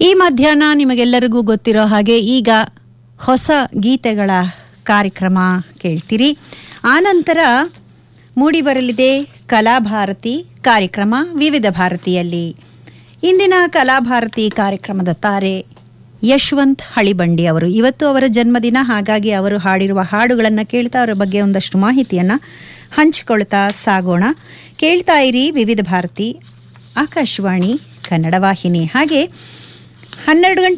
ಈ ಮಧ್ಯಾಹ್ನ ನಿಮಗೆಲ್ಲರಿಗೂ ಗೊತ್ತಿರೋ ಹಾಗೆ ಈಗ ಹೊಸ ಗೀತೆಗಳ ಕಾರ್ಯಕ್ರಮ ಕೇಳ್ತೀರಿ ಆನಂತರ ಮೂಡಿ ಬರಲಿದೆ ಕಲಾಭಾರತಿ ಕಾರ್ಯಕ್ರಮ ವಿವಿಧ ಭಾರತಿಯಲ್ಲಿ ಇಂದಿನ ಕಲಾಭಾರತಿ ಕಾರ್ಯಕ್ರಮದ ತಾರೆ ಯಶವಂತ್ ಹಳಿಬಂಡಿ ಅವರು ಇವತ್ತು ಅವರ ಜನ್ಮದಿನ ಹಾಗಾಗಿ ಅವರು ಹಾಡಿರುವ ಹಾಡುಗಳನ್ನು ಕೇಳ್ತಾ ಅವರ ಬಗ್ಗೆ ಒಂದಷ್ಟು ಮಾಹಿತಿಯನ್ನು ಹಂಚಿಕೊಳ್ತಾ ಸಾಗೋಣ ಕೇಳ್ತಾ ಇರಿ ವಿವಿಧ ಭಾರತಿ ಆಕಾಶವಾಣಿ ಕನ್ನಡ ವಾಹಿನಿ ಹಾಗೆ ಹನ್ನೆರಡು ಗಂಟೆ